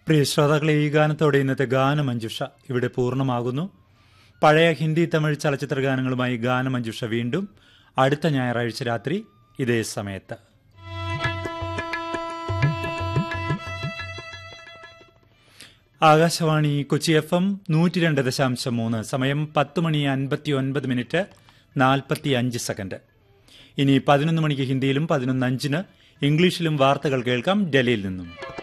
പ്രിയ ശ്രോതാക്കളെ ഈ ഗാനത്തോടെ ഇന്നത്തെ ഗാനമഞ്ജുഷ ഇവിടെ പൂർണ്ണമാകുന്നു പഴയ ഹിന്ദി തമിഴ് ചലച്ചിത്ര ഗാനങ്ങളുമായി ഗാനമഞ്ജുഷ വീണ്ടും അടുത്ത ഞായറാഴ്ച രാത്രി ഇതേ സമയത്ത് ആകാശവാണി കൊച്ചി എഫ് എം നൂറ്റി രണ്ട് ദശാംശം മൂന്ന് സമയം പത്ത് മണി അൻപത്തി ഒൻപത് മിനിറ്റ് നാൽപ്പത്തി അഞ്ച് സെക്കൻഡ് ഇനി പതിനൊന്ന് മണിക്ക് ഹിന്ദിയിലും പതിനൊന്ന് അഞ്ചിന് ഇംഗ്ലീഷിലും വാർത്തകൾ കേൾക്കാം ഡൽഹിയിൽ നിന്നും